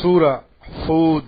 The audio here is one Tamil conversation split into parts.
சூரா ஹூத்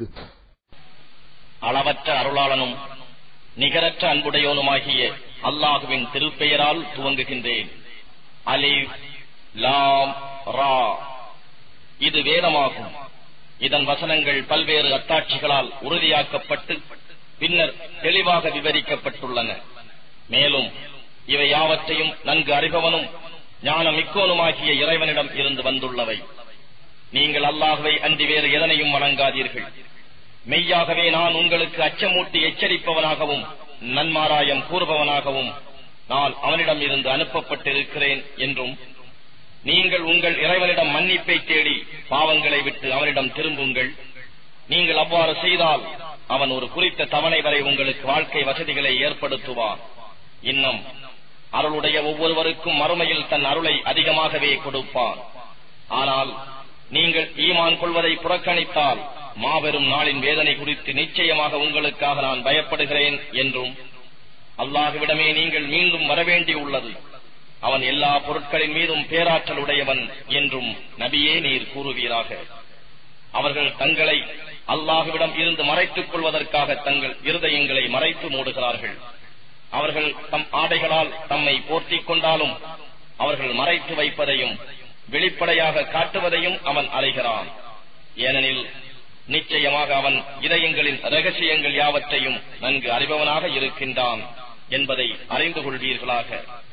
அளவற்ற அருளாளனும் நிகரற்ற அன்புடையோனுமாகிய அல்லாஹுவின் திருப்பெயரால் துவங்குகின்றேன் அலிஃப் லாம் ரா இது வேதமாகும் இதன் வசனங்கள் பல்வேறு அத்தாட்சிகளால் உறுதியாக்கப்பட்டு பின்னர் தெளிவாக விவரிக்கப்பட்டுள்ளன மேலும் இவை யாவற்றையும் நன்கு அறிபவனும் ஞானமிக்கோனுமாகிய இறைவனிடம் இருந்து வந்துள்ளவை நீங்கள் அல்லாஹுவை அன்றி வேறு எதனையும் வணங்காதீர்கள் மெய்யாகவே நான் உங்களுக்கு அச்சமூட்டி எச்சரிப்பவனாகவும் நன்மாராயம் கூறுபவனாகவும் நான் அவனிடம் இருந்து அனுப்பப்பட்டிருக்கிறேன் என்றும் நீங்கள் உங்கள் இறைவனிடம் மன்னிப்பை தேடி பாவங்களை விட்டு அவனிடம் திரும்புங்கள் நீங்கள் அவ்வாறு செய்தால் அவன் ஒரு குறித்த தவணை வரை உங்களுக்கு வாழ்க்கை வசதிகளை ஏற்படுத்துவான் இன்னும் அருளுடைய ஒவ்வொருவருக்கும் மறுமையில் தன் அருளை அதிகமாகவே கொடுப்பான் ஆனால் நீங்கள் ஈமான் கொள்வதை புறக்கணித்தால் மாபெரும் நாளின் வேதனை குறித்து நிச்சயமாக உங்களுக்காக நான் பயப்படுகிறேன் என்றும் அல்லாஹுவிடமே நீங்கள் மீண்டும் வரவேண்டியுள்ளது அவன் எல்லா பொருட்களின் மீதும் பேராற்றல் உடையவன் என்றும் நபியே நீர் கூறுவீராக அவர்கள் தங்களை அல்லாஹுவிடம் இருந்து மறைத்துக் கொள்வதற்காக தங்கள் இருதயங்களை மறைத்து மூடுகிறார்கள் அவர்கள் தம் ஆடைகளால் தம்மை போர்த்திக் கொண்டாலும் அவர்கள் மறைத்து வைப்பதையும் வெளிப்படையாக காட்டுவதையும் அவன் அலைகிறான் ஏனெனில் நிச்சயமாக அவன் இதயங்களின் ரகசியங்கள் யாவற்றையும் நன்கு அறிபவனாக இருக்கின்றான் என்பதை அறிந்து கொள்வீர்களாக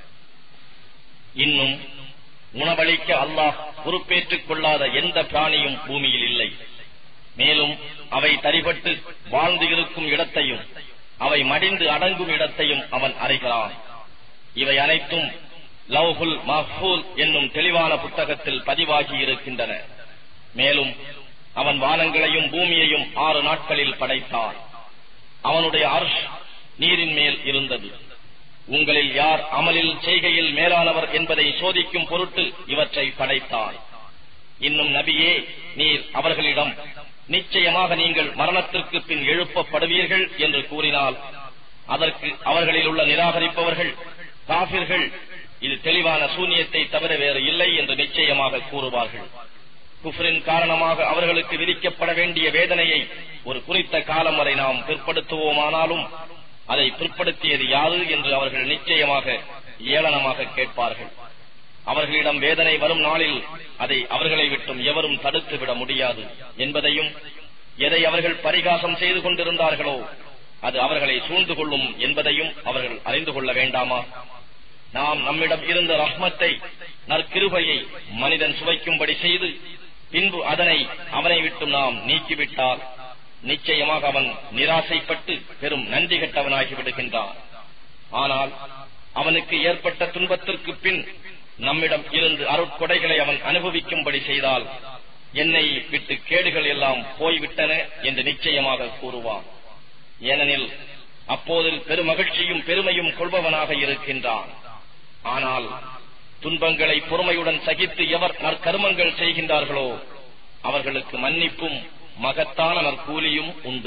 இன்னும் உணவளிக்க அல்லாஹ் பொறுப்பேற்றுக் கொள்ளாத எந்த பிராணியும் பூமியில் இல்லை மேலும் அவை தரிபட்டு வாழ்ந்து இருக்கும் இடத்தையும் அவை மடிந்து அடங்கும் இடத்தையும் அவன் அறிகிறான் இவை அனைத்தும் லவ்ஹுல் மஹ்பூல் என்னும் தெளிவான புத்தகத்தில் பதிவாகி இருக்கின்றன மேலும் அவன் வானங்களையும் பூமியையும் ஆறு நாட்களில் படைத்தான் அவனுடைய அர்ஷ் நீரின் மேல் இருந்தது உங்களில் யார் அமலில் செய்கையில் மேலானவர் என்பதை சோதிக்கும் பொருட்டு இவற்றை படைத்தான் இன்னும் நபியே நீர் அவர்களிடம் நிச்சயமாக நீங்கள் மரணத்திற்கு பின் எழுப்பப்படுவீர்கள் என்று கூறினால் அதற்கு அவர்களில் உள்ள நிராகரிப்பவர்கள் காபிர்கள் இது தெளிவான சூனியத்தை தவிர வேறு இல்லை என்று நிச்சயமாக கூறுவார்கள் குஃப்ரின் காரணமாக அவர்களுக்கு விதிக்கப்பட வேண்டிய வேதனையை ஒரு குறித்த காலம் வரை நாம் பிற்படுத்துவோமானாலும் அதை பிற்படுத்தியது யாது என்று அவர்கள் நிச்சயமாக ஏளனமாக கேட்பார்கள் அவர்களிடம் வேதனை வரும் நாளில் அதை அவர்களை விட்டும் எவரும் தடுத்துவிட முடியாது என்பதையும் எதை அவர்கள் பரிகாசம் செய்து கொண்டிருந்தார்களோ அது அவர்களை சூழ்ந்து கொள்ளும் என்பதையும் அவர்கள் அறிந்து கொள்ள வேண்டாமா நாம் நம்மிடம் இருந்த ரஹ்மத்தை நற்கிருபையை மனிதன் சுவைக்கும்படி செய்து பின்பு அதனை அவனை விட்டு நாம் நீக்கிவிட்டால் நிச்சயமாக அவன் நிராசைப்பட்டு பெரும் நன்றி கெட்டவனாகி விடுகின்றான் ஆனால் அவனுக்கு ஏற்பட்ட துன்பத்திற்கு பின் நம்மிடம் இருந்து அருட்கொடைகளை அவன் அனுபவிக்கும்படி செய்தால் என்னை விட்டு கேடுகள் எல்லாம் போய்விட்டன என்று நிச்சயமாக கூறுவான் ஏனெனில் அப்போது பெருமகிழ்ச்சியும் பெருமையும் கொள்பவனாக இருக்கின்றான் ஆனால் துன்பங்களை பொறுமையுடன் சகித்து எவர் நற்கருமங்கள் செய்கின்றார்களோ அவர்களுக்கு மன்னிப்பும் மகத்தான நற்கூலியும் உண்டு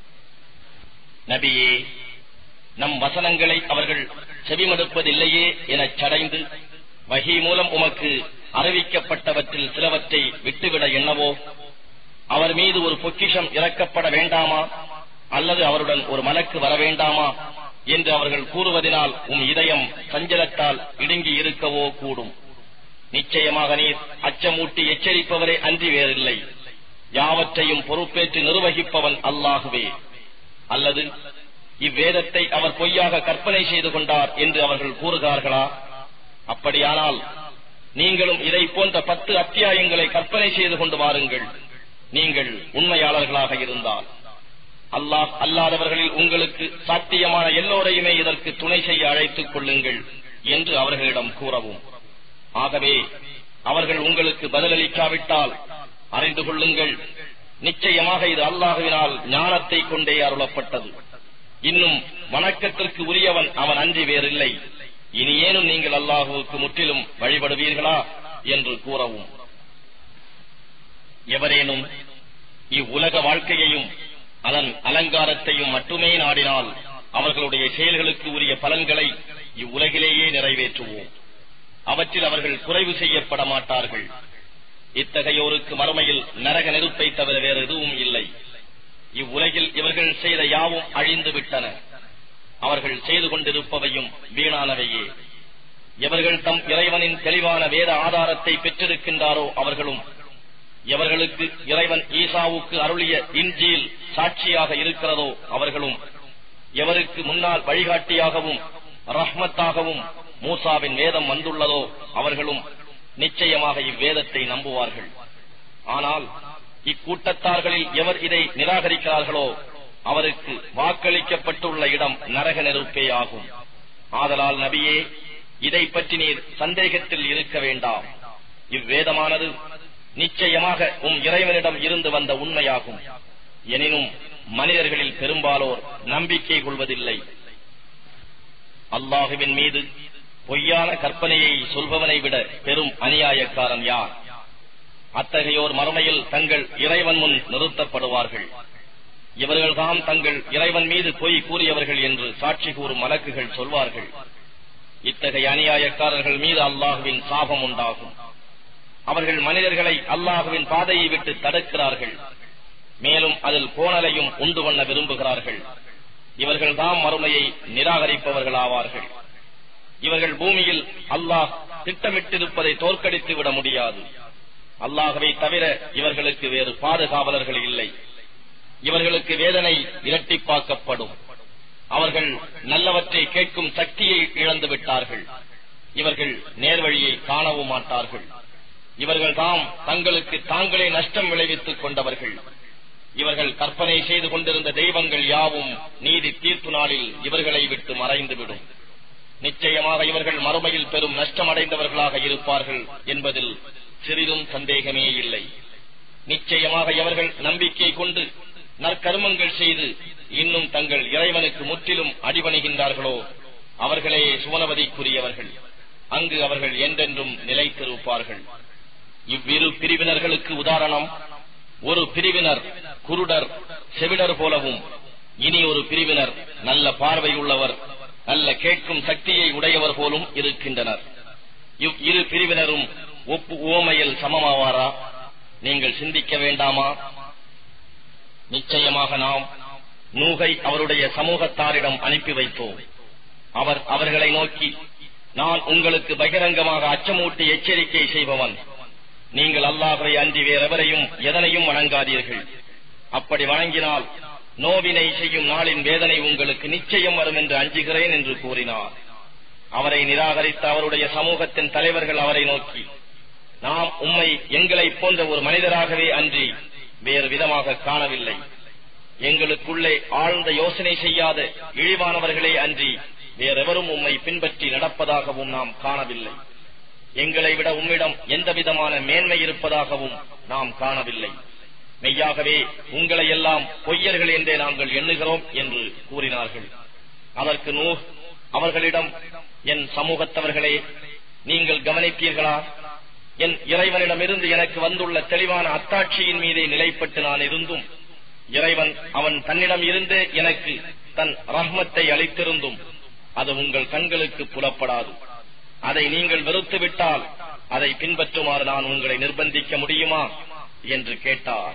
நபியே நம் வசனங்களை அவர்கள் செவிமடுப்பதில்லையே எனச் சடைந்து வகி மூலம் உமக்கு அறிவிக்கப்பட்டவற்றில் சிலவற்றை விட்டுவிட எண்ணவோ அவர் மீது ஒரு பொக்கிஷம் இறக்கப்பட வேண்டாமா அல்லது அவருடன் ஒரு மலக்கு வர வேண்டாமா என்று அவர்கள் கூறுவதனால் உம் இதயம் சஞ்சலத்தால் இடுங்கி இருக்கவோ கூடும் நிச்சயமாக நீர் அச்சமூட்டி எச்சரிப்பவரே அன்றி வேறில்லை யாவற்றையும் பொறுப்பேற்று நிர்வகிப்பவன் அல்லாகுவே அல்லது இவ்வேதத்தை அவர் பொய்யாக கற்பனை செய்து கொண்டார் என்று அவர்கள் கூறுகிறார்களா அப்படியானால் நீங்களும் இதை போன்ற பத்து அத்தியாயங்களை கற்பனை செய்து கொண்டு வாருங்கள் நீங்கள் உண்மையாளர்களாக இருந்தால் அல்லாஹ் அல்லாதவர்களில் உங்களுக்கு சாத்தியமான எல்லோரையுமே இதற்கு துணை செய்ய அழைத்துக் கொள்ளுங்கள் என்று அவர்களிடம் கூறவும் ஆகவே அவர்கள் உங்களுக்கு பதிலளிக்காவிட்டால் அறிந்து கொள்ளுங்கள் நிச்சயமாக இது அல்லாஹுவினால் ஞானத்தை கொண்டே அருளப்பட்டது இன்னும் வணக்கத்திற்கு உரியவன் அவன் அன்றி வேறில்லை இனி ஏனும் நீங்கள் அல்லாஹுவுக்கு முற்றிலும் வழிபடுவீர்களா என்று கூறவும் எவரேனும் இவ்வுலக வாழ்க்கையையும் அதன் அலங்காரத்தையும் மட்டுமே நாடினால் அவர்களுடைய செயல்களுக்கு உரிய பலன்களை இவ்வுலகிலேயே நிறைவேற்றுவோம் அவற்றில் அவர்கள் குறைவு செய்யப்பட மாட்டார்கள் இத்தகையோருக்கு மறுமையில் நரக நெருப்பை தவிர வேறு எதுவும் இல்லை இவ்வுலகில் இவர்கள் செய்த யாவும் அழிந்து விட்டன அவர்கள் செய்து கொண்டிருப்பவையும் வீணானவையே எவர்கள் தம் இறைவனின் தெளிவான வேத ஆதாரத்தை பெற்றிருக்கின்றாரோ அவர்களும் எவர்களுக்கு இறைவன் ஈசாவுக்கு அருளிய இன்ஜீல் சாட்சியாக இருக்கிறதோ அவர்களும் எவருக்கு முன்னால் வழிகாட்டியாகவும் ரஹ்மத்தாகவும் மூசாவின் வேதம் வந்துள்ளதோ அவர்களும் நிச்சயமாக இவ்வேதத்தை நம்புவார்கள் ஆனால் இக்கூட்டத்தார்களில் எவர் இதை நிராகரிக்கிறார்களோ அவருக்கு வாக்களிக்கப்பட்டுள்ள இடம் நரக நெருப்பே ஆகும் ஆதலால் நபியே இதை பற்றி நீர் சந்தேகத்தில் இருக்க வேண்டாம் இவ்வேதமானது நிச்சயமாக உம் இறைவனிடம் இருந்து வந்த உண்மையாகும் எனினும் மனிதர்களில் பெரும்பாலோர் நம்பிக்கை கொள்வதில்லை அல்லாஹுவின் மீது பொய்யான கற்பனையை சொல்பவனை விட பெரும் அநியாயக்காரன் யார் அத்தகையோர் மறுமையில் தங்கள் இறைவன் முன் நிறுத்தப்படுவார்கள் இவர்கள்தான் தங்கள் இறைவன் மீது பொய் கூறியவர்கள் என்று சாட்சி கூறும் மலக்குகள் சொல்வார்கள் இத்தகைய அநியாயக்காரர்கள் மீது அல்லாஹுவின் சாபம் உண்டாகும் அவர்கள் மனிதர்களை அல்லாஹுவின் பாதையை விட்டு தடுக்கிறார்கள் மேலும் அதில் கோணலையும் உண்டு பண்ண விரும்புகிறார்கள் இவர்கள் தாம் மறுமையை நிராகரிப்பவர்களாவார்கள் இவர்கள் பூமியில் அல்லாஹ் திட்டமிட்டிருப்பதை தோற்கடித்து விட முடியாது அல்லாகவே தவிர இவர்களுக்கு வேறு பாதுகாவலர்கள் இல்லை இவர்களுக்கு வேதனை இரட்டிப்பாக்கப்படும் அவர்கள் நல்லவற்றை கேட்கும் சக்தியை இழந்து விட்டார்கள் இவர்கள் நேர்வழியை காணவும் மாட்டார்கள் இவர்கள் தாம் தங்களுக்கு தாங்களே நஷ்டம் விளைவித்துக் கொண்டவர்கள் இவர்கள் கற்பனை செய்து கொண்டிருந்த தெய்வங்கள் யாவும் நீதி தீர்ப்பு நாளில் இவர்களை விட்டு மறைந்துவிடும் நிச்சயமாக இவர்கள் மறுமையில் பெரும் நஷ்டமடைந்தவர்களாக இருப்பார்கள் என்பதில் சிறிதும் சந்தேகமே இல்லை நிச்சயமாக இவர்கள் நம்பிக்கை கொண்டு நற்கருமங்கள் செய்து இன்னும் தங்கள் இறைவனுக்கு முற்றிலும் அடிபணிகின்றார்களோ அவர்களே சுவனவதிக்குரியவர்கள் அங்கு அவர்கள் என்றென்றும் நிலைத்திருப்பார்கள் இவ்விரு பிரிவினர்களுக்கு உதாரணம் ஒரு பிரிவினர் குருடர் செவிடர் போலவும் இனி ஒரு பிரிவினர் நல்ல பார்வையுள்ளவர் நல்ல கேட்கும் சக்தியை உடையவர் போலும் இருக்கின்றனர் இவ் இரு பிரிவினரும் ஒப்பு ஓமையில் சமமாவாரா நீங்கள் சிந்திக்க வேண்டாமா நிச்சயமாக நாம் நூகை அவருடைய சமூகத்தாரிடம் அனுப்பி வைத்தோம் அவர் அவர்களை நோக்கி நான் உங்களுக்கு பகிரங்கமாக அச்சமூட்டி எச்சரிக்கை செய்பவன் நீங்கள் அல்லாஹை அன்றி வேறெவரையும் எதனையும் வணங்காதீர்கள் அப்படி வணங்கினால் நோவினை செய்யும் நாளின் வேதனை உங்களுக்கு நிச்சயம் வரும் என்று அஞ்சுகிறேன் என்று கூறினார் அவரை நிராகரித்த அவருடைய சமூகத்தின் தலைவர்கள் அவரை நோக்கி நாம் உம்மை எங்களை போன்ற ஒரு மனிதராகவே அன்றி வேறு விதமாக காணவில்லை எங்களுக்குள்ளே ஆழ்ந்த யோசனை செய்யாத இழிவானவர்களே அன்றி வேறெவரும் உம்மை பின்பற்றி நடப்பதாகவும் நாம் காணவில்லை எங்களை விட உம்மிடம் எந்த விதமான மேன்மை இருப்பதாகவும் நாம் காணவில்லை மெய்யாகவே உங்களை எல்லாம் பொய்யர்கள் என்றே நாங்கள் எண்ணுகிறோம் என்று கூறினார்கள் அதற்கு நூ அவர்களிடம் என் சமூகத்தவர்களே நீங்கள் கவனிப்பீர்களா என் இறைவனிடமிருந்து எனக்கு வந்துள்ள தெளிவான அத்தாட்சியின் மீதே நிலைப்பட்டு நான் இருந்தும் இறைவன் அவன் தன்னிடம் இருந்தே எனக்கு தன் ரஹ்மத்தை அளித்திருந்தும் அது உங்கள் கண்களுக்கு புலப்படாது அதை நீங்கள் வெறுத்துவிட்டால் அதை பின்பற்றுமாறு நான் உங்களை நிர்பந்திக்க முடியுமா என்று கேட்டார்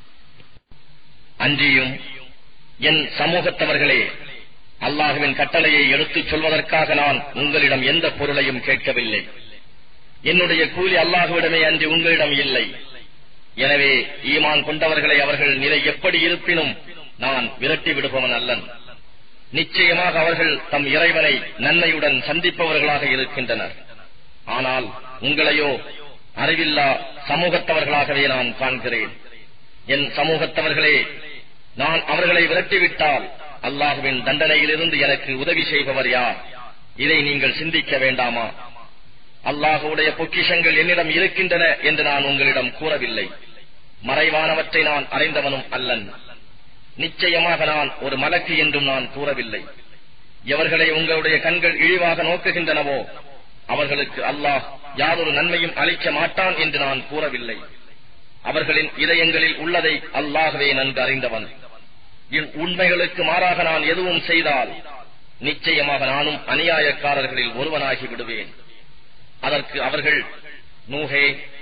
அன்றியும் என் சமூகத்தவர்களே அல்லாஹுவின் கட்டளையை எடுத்துச் சொல்வதற்காக நான் உங்களிடம் எந்த பொருளையும் கேட்கவில்லை என்னுடைய கூலி அல்லாஹுவிடமே அன்றி உங்களிடம் இல்லை எனவே ஈமான் கொண்டவர்களை அவர்கள் நிலை எப்படி இருப்பினும் நான் விரட்டி விடுபவன் அல்லன் நிச்சயமாக அவர்கள் தம் இறைவனை நன்மையுடன் சந்திப்பவர்களாக இருக்கின்றனர் ஆனால் உங்களையோ அறிவில்லா சமூகத்தவர்களாகவே நான் காண்கிறேன் என் சமூகத்தவர்களே நான் அவர்களை விரட்டிவிட்டால் அல்லாஹுவின் தண்டனையிலிருந்து எனக்கு உதவி செய்பவர் யார் இதை நீங்கள் சிந்திக்க வேண்டாமா அல்லாஹுடைய பொக்கிஷங்கள் என்னிடம் இருக்கின்றன என்று நான் உங்களிடம் கூறவில்லை மறைவானவற்றை நான் அறிந்தவனும் அல்லன் நிச்சயமாக நான் ஒரு மலக்கு என்றும் நான் கூறவில்லை எவர்களை உங்களுடைய கண்கள் இழிவாக நோக்குகின்றனவோ அவர்களுக்கு அல்லாஹ் யாதொரு நன்மையும் அளிக்க மாட்டான் என்று நான் கூறவில்லை அவர்களின் இதயங்களில் உள்ளதை அல்லாகவே நன்கு அறிந்தவன் என் உண்மைகளுக்கு மாறாக நான் எதுவும் செய்தால் நிச்சயமாக நானும் அநியாயக்காரர்களில் ஒருவனாகி விடுவேன் அதற்கு அவர்கள் நூஹே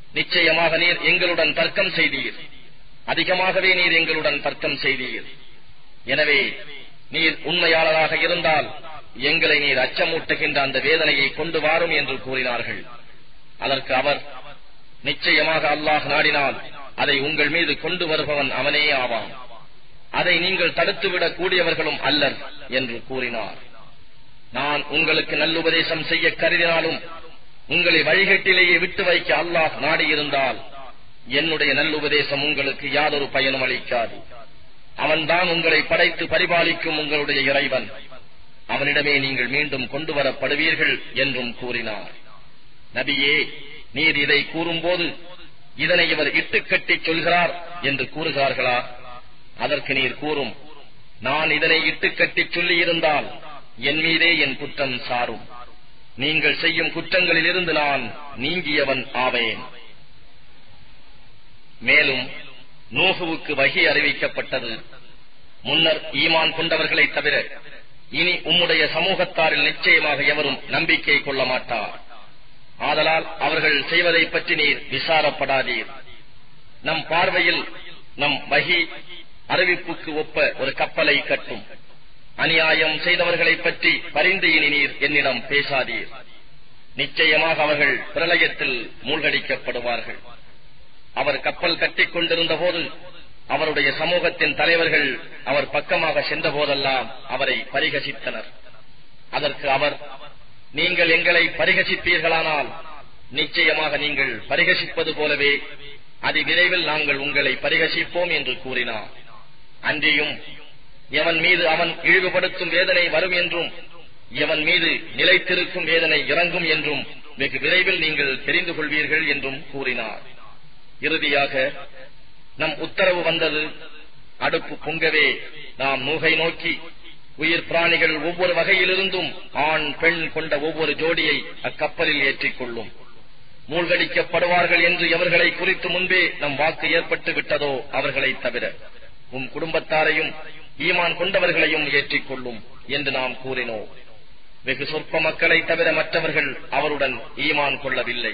நிச்சயமாக நீர் எங்களுடன் தர்க்கம் செய்தீர் அதிகமாகவே நீர் எங்களுடன் தர்க்கம் செய்தீர் எனவே நீர் உண்மையாளராக இருந்தால் எங்களை நீர் அச்சமூட்டுகின்ற அந்த வேதனையை கொண்டு வாரும் என்று கூறினார்கள் அதற்கு அவர் நிச்சயமாக அல்லாஹ் நாடினால் அதை உங்கள் மீது கொண்டு வருபவன் அவனே ஆவான் அதை நீங்கள் தடுத்துவிடக் கூடியவர்களும் அல்லர் என்று கூறினார் நான் உங்களுக்கு நல்லுபதேசம் செய்ய கருதினாலும் உங்களை வழிகட்டிலேயே விட்டு வைக்க அல்லாஹ் நாடியிருந்தால் என்னுடைய நல்லுபதேசம் உங்களுக்கு யாதொரு பயனும் அளிக்காது அவன்தான் உங்களை படைத்து பரிபாலிக்கும் உங்களுடைய இறைவன் அவனிடமே நீங்கள் மீண்டும் கொண்டு வரப்படுவீர்கள் என்றும் கூறினார் நபியே நீர் இதை கூறும்போது இதனை இவர் இட்டுக்கட்டிச் சொல்கிறார் என்று கூறுகிறார்களா அதற்கு நீர் கூறும் நான் இதனை இட்டுக்கட்டிச் சொல்லியிருந்தால் என் மீதே என் குற்றம் சாரும் நீங்கள் செய்யும் குற்றங்களிலிருந்து நான் நீங்கியவன் ஆவேன் மேலும் நூகுவுக்கு வகி அறிவிக்கப்பட்டது முன்னர் ஈமான் கொண்டவர்களைத் தவிர இனி உம்முடைய சமூகத்தாரில் நிச்சயமாக எவரும் நம்பிக்கை கொள்ள மாட்டார் ஆதலால் அவர்கள் செய்வதை பற்றி நீர் விசாரப்படாதீர் நம் பார்வையில் நம் வகி அறிவிப்புக்கு ஒப்ப ஒரு கப்பலை கட்டும் அநியாயம் செய்தவர்களைப் பற்றி பரிந்து இனி நீர் என்னிடம் பேசாதீர் நிச்சயமாக அவர்கள் பிரளயத்தில் மூழ்கடிக்கப்படுவார்கள் அவர் கப்பல் கட்டிக் கொண்டிருந்த போது அவருடைய சமூகத்தின் தலைவர்கள் அவர் பக்கமாக சென்ற போதெல்லாம் அவரை பரிகசித்தனர் அதற்கு அவர் நீங்கள் எங்களை பரிகசிப்பீர்களானால் நிச்சயமாக நீங்கள் பரிகசிப்பது போலவே அதி விரைவில் நாங்கள் உங்களை பரிகசிப்போம் என்று கூறினார் அன்றியும் எவன் மீது அவன் இழிவுபடுத்தும் வேதனை வரும் என்றும் எவன் மீது நிலைத்திருக்கும் வேதனை இறங்கும் என்றும் வெகு விரைவில் நீங்கள் தெரிந்து கொள்வீர்கள் என்றும் கூறினார் இறுதியாக நம் உத்தரவு வந்தது அடுப்பு பொங்கவே நாம் மூகை நோக்கி உயிர் பிராணிகள் ஒவ்வொரு வகையிலிருந்தும் ஆண் பெண் கொண்ட ஒவ்வொரு ஜோடியை அக்கப்பலில் ஏற்றிக் கொள்ளும் மூழ்கடிக்கப்படுவார்கள் என்று எவர்களை குறித்து முன்பே நம் வாக்கு ஏற்பட்டு விட்டதோ அவர்களை தவிர உம் குடும்பத்தாரையும் ஈமான் கொண்டவர்களையும் ஏற்றிக் கொள்ளும் என்று நாம் கூறினோம் வெகு சொற்ப மக்களை தவிர மற்றவர்கள் அவருடன் ஈமான் கொள்ளவில்லை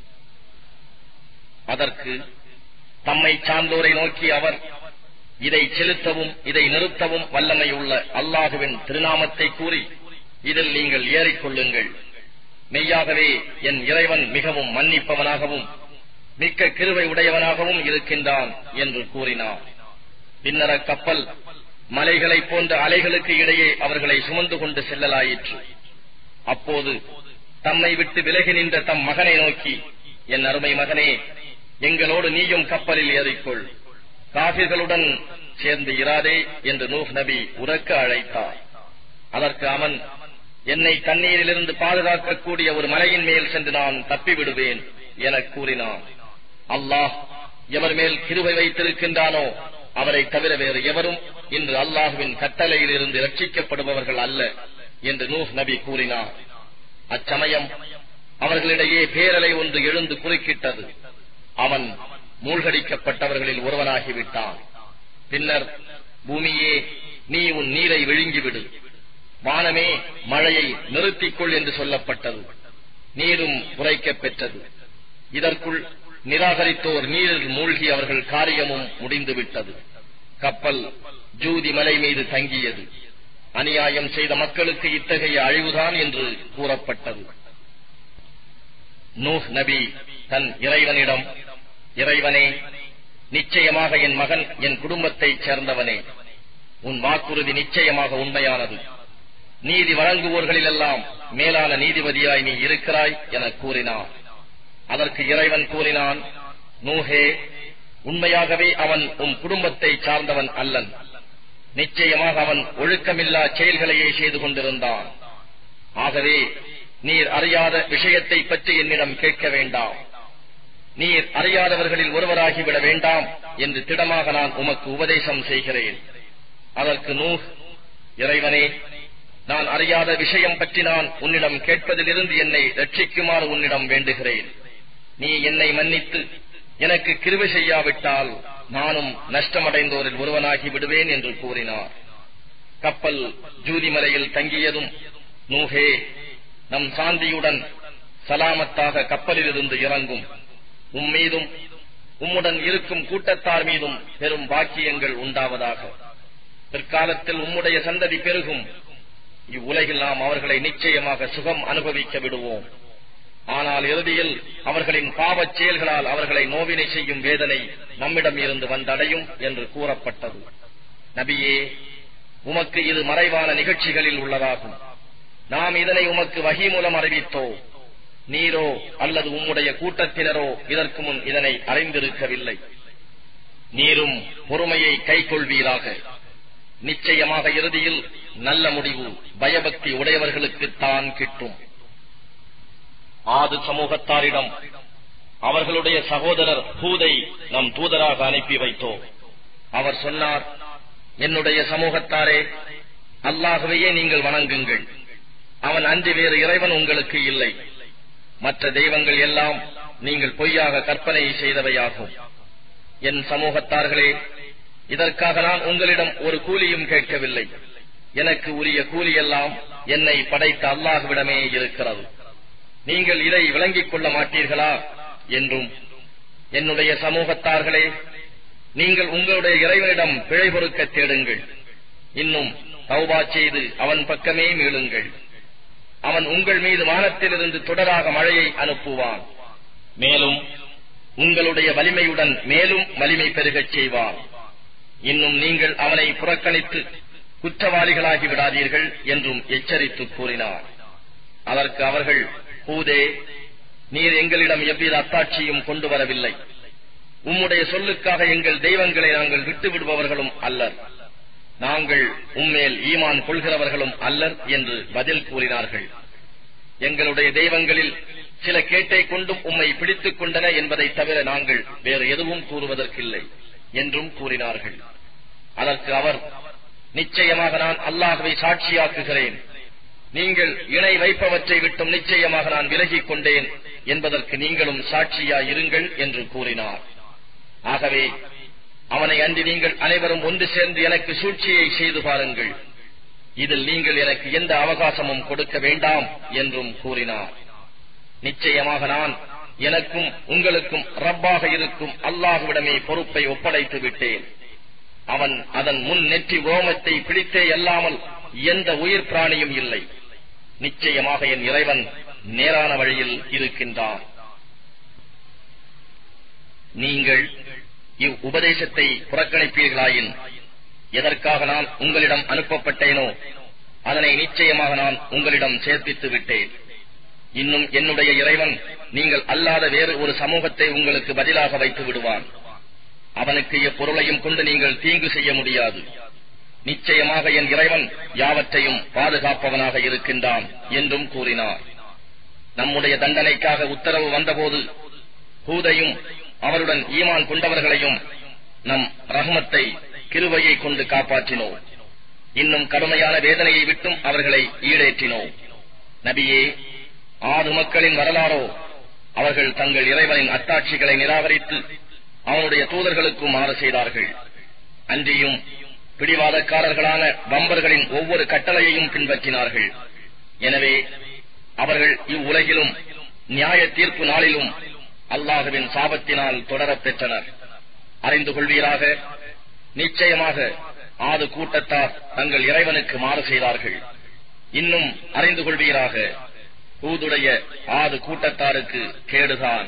அதற்கு தம்மை சார்ந்தோரை நோக்கி அவர் இதை செலுத்தவும் இதை நிறுத்தவும் வல்லமை உள்ள அல்லாஹுவின் திருநாமத்தை கூறி இதில் நீங்கள் ஏறிக்கொள்ளுங்கள் மெய்யாகவே என் இறைவன் மிகவும் மன்னிப்பவனாகவும் மிக்க கிருவை உடையவனாகவும் இருக்கின்றான் என்று கூறினார் பின்னர் அக்கப்பல் மலைகளைப் போன்ற அலைகளுக்கு இடையே அவர்களை சுமந்து கொண்டு செல்லலாயிற்று அப்போது தம்மை விட்டு விலகி நின்ற தம் மகனை நோக்கி என் அருமை மகனே எங்களோடு நீயும் கப்பலில் ஏறிக்கொள் காபிர்களுடன் சேர்ந்து இராதே என்று நூஹ் நபி உறக்க அழைத்தார் அதற்கு அவன் என்னை தண்ணீரிலிருந்து பாதுகாக்கக்கூடிய ஒரு மலையின் மேல் சென்று நான் தப்பிவிடுவேன் என கூறினான் அல்லாஹ் எவர் மேல் கிருவை வைத்திருக்கின்றானோ அவரை தவிர வேறு எவரும் இன்று அல்லாஹுவின் கட்டளையில் இருந்து ரட்சிக்கப்படுபவர்கள் அல்ல என்று நூஹ் நபி கூறினார் அச்சமயம் அவர்களிடையே பேரலை ஒன்று எழுந்து குறுக்கிட்டது அவன் மூழ்கடிக்கப்பட்டவர்களில் ஒருவனாகிவிட்டான் பின்னர் பூமியே நீ உன் நீரை விழுங்கிவிடு வானமே மழையை நிறுத்திக்கொள் என்று சொல்லப்பட்டது நீரும் குறைக்கப் பெற்றது இதற்குள் நிராகரித்தோர் நீரில் மூழ்கி அவர்கள் காரியமும் முடிந்துவிட்டது கப்பல் ஜூதி மலை மீது தங்கியது அநியாயம் செய்த மக்களுக்கு இத்தகைய அழிவுதான் என்று கூறப்பட்டது நூஹ் நபி தன் இறைவனிடம் இறைவனே நிச்சயமாக என் மகன் என் குடும்பத்தைச் சேர்ந்தவனே உன் வாக்குறுதி நிச்சயமாக உண்மையானது நீதி வழங்குவோர்களிலெல்லாம் மேலான நீதிபதியாய் நீ இருக்கிறாய் என கூறினார் அதற்கு இறைவன் கூறினான் நூஹே உண்மையாகவே அவன் உன் குடும்பத்தை சார்ந்தவன் அல்லன் நிச்சயமாக அவன் ஒழுக்கமில்லா செயல்களையே செய்து கொண்டிருந்தான் ஆகவே நீர் அறியாத விஷயத்தை பற்றி என்னிடம் கேட்க வேண்டாம் நீர் அறியாதவர்களில் ஒருவராகிவிட வேண்டாம் என்று திடமாக நான் உமக்கு உபதேசம் செய்கிறேன் அதற்கு நூஹ் இறைவனே நான் அறியாத விஷயம் பற்றி நான் உன்னிடம் கேட்பதிலிருந்து என்னை ரட்சிக்குமாறு உன்னிடம் வேண்டுகிறேன் நீ என்னை மன்னித்து எனக்கு கிருவை செய்யாவிட்டால் நானும் நஷ்டமடைந்தோரில் ஒருவனாகி விடுவேன் என்று கூறினார் கப்பல் ஜூதிமலையில் தங்கியதும் நூஹே நம் சாந்தியுடன் சலாமத்தாக கப்பலிலிருந்து இறங்கும் உம்மீதும் உம்முடன் இருக்கும் கூட்டத்தார் மீதும் பெரும் பாக்கியங்கள் உண்டாவதாக பிற்காலத்தில் உம்முடைய சந்ததி பெருகும் இவ்வுலகில் நாம் அவர்களை நிச்சயமாக சுகம் அனுபவிக்க விடுவோம் ஆனால் இறுதியில் அவர்களின் பாவச் செயல்களால் அவர்களை நோவினை செய்யும் வேதனை நம்மிடம் இருந்து வந்தடையும் என்று கூறப்பட்டது நபியே உமக்கு இது மறைவான நிகழ்ச்சிகளில் உள்ளதாகும் நாம் இதனை உமக்கு வகி மூலம் அறிவித்தோ நீரோ அல்லது உம்முடைய கூட்டத்தினரோ இதற்கு முன் இதனை அறிந்திருக்கவில்லை நீரும் பொறுமையை கைக்கொள்வீராக நிச்சயமாக இறுதியில் நல்ல முடிவு பயபக்தி உடையவர்களுக்குத்தான் கிட்டும் ஆது சமூகத்தாரிடம் அவர்களுடைய சகோதரர் ஹூதை நம் தூதராக அனுப்பி வைத்தோம் அவர் சொன்னார் என்னுடைய சமூகத்தாரே அல்லாகவையே நீங்கள் வணங்குங்கள் அவன் அன்றி வேறு இறைவன் உங்களுக்கு இல்லை மற்ற தெய்வங்கள் எல்லாம் நீங்கள் பொய்யாக கற்பனை செய்தவையாகும் என் சமூகத்தார்களே இதற்காக நான் உங்களிடம் ஒரு கூலியும் கேட்கவில்லை எனக்கு உரிய கூலியெல்லாம் என்னை படைத்த அல்லாஹுவிடமே இருக்கிறது நீங்கள் இதை விளங்கிக் கொள்ள மாட்டீர்களா என்றும் என்னுடைய சமூகத்தார்களே நீங்கள் உங்களுடைய இறைவனிடம் பிழை பொறுக்க தேடுங்கள் இன்னும் தௌபா செய்து அவன் பக்கமே மீளுங்கள் அவன் உங்கள் மீது வானத்திலிருந்து தொடராக மழையை அனுப்புவான் மேலும் உங்களுடைய வலிமையுடன் மேலும் வலிமை பெருகச் செய்வான் இன்னும் நீங்கள் அவனை புறக்கணித்து குற்றவாளிகளாகி விடாதீர்கள் என்றும் எச்சரித்து கூறினார் அதற்கு அவர்கள் பூதே நீர் எங்களிடம் எவ்வித அத்தாட்சியும் கொண்டு வரவில்லை உம்முடைய சொல்லுக்காக எங்கள் தெய்வங்களை நாங்கள் விட்டு விடுபவர்களும் அல்லர் நாங்கள் உம்மேல் ஈமான் கொள்கிறவர்களும் அல்லர் என்று பதில் கூறினார்கள் எங்களுடைய தெய்வங்களில் சில கேட்டை கொண்டும் உம்மை பிடித்துக் கொண்டன என்பதை தவிர நாங்கள் வேறு எதுவும் கூறுவதற்கில்லை என்றும் கூறினார்கள் அதற்கு அவர் நிச்சயமாக நான் அல்லாஹுவை சாட்சியாக்குகிறேன் நீங்கள் இணை வைப்பவற்றை விட்டும் நிச்சயமாக நான் விலகிக் கொண்டேன் என்பதற்கு நீங்களும் சாட்சியாய் இருங்கள் என்று கூறினார் ஆகவே அவனை அன்றி நீங்கள் அனைவரும் ஒன்று சேர்ந்து எனக்கு சூழ்ச்சியை செய்து பாருங்கள் இதில் நீங்கள் எனக்கு எந்த அவகாசமும் கொடுக்க வேண்டாம் என்றும் கூறினார் நிச்சயமாக நான் எனக்கும் உங்களுக்கும் ரப்பாக இருக்கும் அல்லாஹுவிடமே பொறுப்பை ஒப்படைத்து விட்டேன் அவன் அதன் முன் நெற்றி ஓமத்தை பிடித்தே அல்லாமல் எந்த உயிர் பிராணியும் இல்லை நிச்சயமாக என் இறைவன் நேரான வழியில் இருக்கின்றான் நீங்கள் இவ் உபதேசத்தை புறக்கணிப்பீர்களாயின் எதற்காக நான் உங்களிடம் அனுப்பப்பட்டேனோ அதனை நிச்சயமாக நான் உங்களிடம் சேர்ப்பித்து விட்டேன் இன்னும் என்னுடைய இறைவன் நீங்கள் அல்லாத வேறு ஒரு சமூகத்தை உங்களுக்கு பதிலாக வைத்து விடுவான் அவனுக்கு எப்பொருளையும் கொண்டு நீங்கள் தீங்கு செய்ய முடியாது நிச்சயமாக என் இறைவன் யாவற்றையும் பாதுகாப்பவனாக இருக்கின்றான் என்றும் கூறினார் நம்முடைய தண்டனைக்காக உத்தரவு வந்தபோது ஹூதையும் அவருடன் ஈமான் கொண்டவர்களையும் நம் ரஹ்மத்தை கிருவையை கொண்டு காப்பாற்றினோம் இன்னும் கடுமையான வேதனையை விட்டும் அவர்களை ஈடேற்றினோம் நபியே ஆறு மக்களின் வரலாறோ அவர்கள் தங்கள் இறைவனின் அத்தாட்சிகளை நிராகரித்து அவனுடைய தூதர்களுக்கும் மாறு செய்தார்கள் அன்றியும் பிடிவாதக்காரர்களான பம்பர்களின் ஒவ்வொரு கட்டளையையும் பின்பற்றினார்கள் எனவே அவர்கள் இவ்வுலகிலும் நியாய தீர்ப்பு நாளிலும் அல்லாஹுவின் சாபத்தினால் தொடரப் பெற்றனர் அறிந்து கொள்வீராக நிச்சயமாக ஆறு கூட்டத்தார் தங்கள் இறைவனுக்கு மாறு செய்தார்கள் இன்னும் அறிந்து கொள்வீராக ஹூதுடைய ஆறு கூட்டத்தாருக்கு கேடுதான்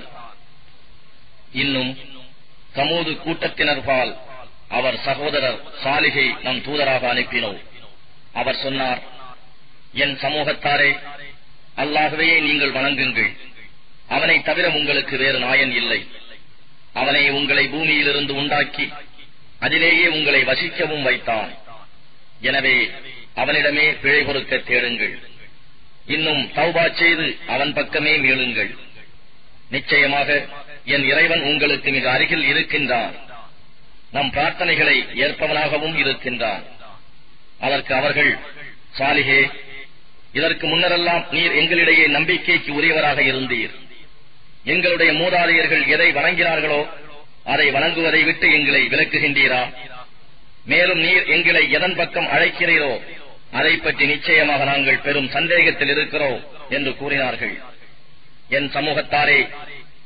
இன்னும் சமூது கூட்டத்தினர்பால் அவர் சகோதரர் சாலிகை நம் தூதராக அனுப்பினோம் அவர் சொன்னார் என் சமூகத்தாரே அல்லாகவே நீங்கள் வணங்குங்கள் அவனை தவிர உங்களுக்கு வேறு நாயன் இல்லை அவனை உங்களை பூமியிலிருந்து உண்டாக்கி அதிலேயே உங்களை வசிக்கவும் வைத்தான் எனவே அவனிடமே பிழை பொறுக்க தேடுங்கள் இன்னும் தௌபா செய்து அவன் பக்கமே மீளுங்கள் நிச்சயமாக என் இறைவன் உங்களுக்கு மிக அருகில் இருக்கின்றான் நம் பிரார்த்தனைகளை ஏற்பவனாகவும் இருக்கின்றான் அதற்கு அவர்கள் சாலிகே இதற்கு முன்னரெல்லாம் நீர் எங்களிடையே நம்பிக்கைக்கு உரியவராக இருந்தீர் எங்களுடைய மூதாதையர்கள் எதை வணங்கினார்களோ அதை வணங்குவதை விட்டு எங்களை விலக்குகின்றீரா மேலும் நீர் எங்களை எதன் பக்கம் அழைக்கிறீரோ அதை பற்றி நிச்சயமாக நாங்கள் பெரும் சந்தேகத்தில் இருக்கிறோம் என்று கூறினார்கள் என் சமூகத்தாரே